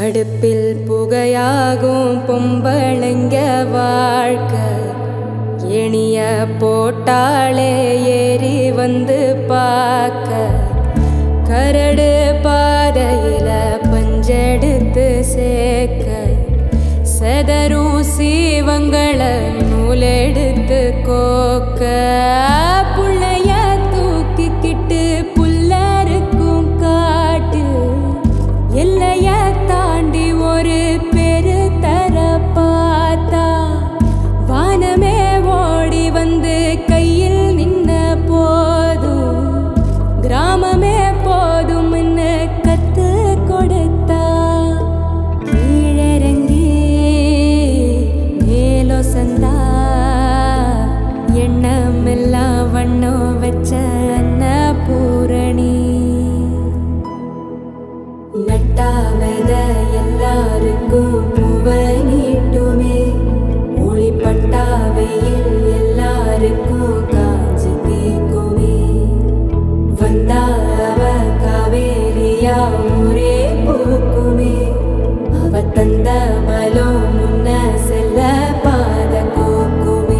அடுப்பில் புகையாகும் பொம்பளைங்க வாழ்க்கை எணிய போட்டாளே ஏறி வந்து பார்க்க கரடு பாதையில பஞ்செடுத்து சேர்க்க செதறும் சீவங்களை நூலெடுத்து கோக்க புள்ளைய தூக்கிக்கிட்டு புல்லருக்கும் காட்டில் எல்லைய தாண்டி ஒரு பெரு தர பார்த்தா வானமே ஓடி வந்து கையில் நின்ன போதும் கிராமமே போதும்னு கத்து கொடுத்தா கீழிறங்கி மேலோ சந்தா எண்ணமெல்லாம் வண்ணம் வச்ச அன்னபூரணி நட்டாவத எல்லாருக்கும் பூவ நீட்டுமே ஒளிப்பட்டாவையில் எல்லாருக்கும் காஞ்சு தீக்குமே வந்தா அவ காவேரியா ஊரே பூக்குமே அவ தந்த பலம் முன்ன செல்ல பாத கோக்குமே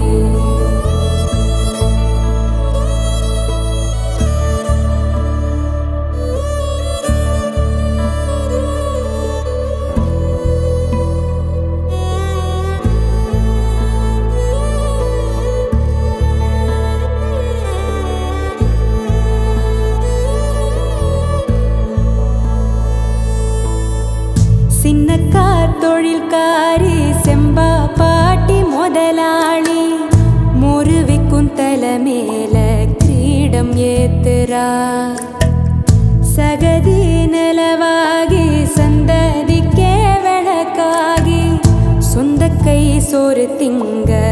சின்னக்கா தொழில்காரி செம்பா பாட்டி முதலாளி முருவிக்கும் தலை மேல கிரீடம் ஏத்துறா சகதி நிலவாகி சந்ததிக்கே விளக்காகி சொந்த கை சோறு திங்க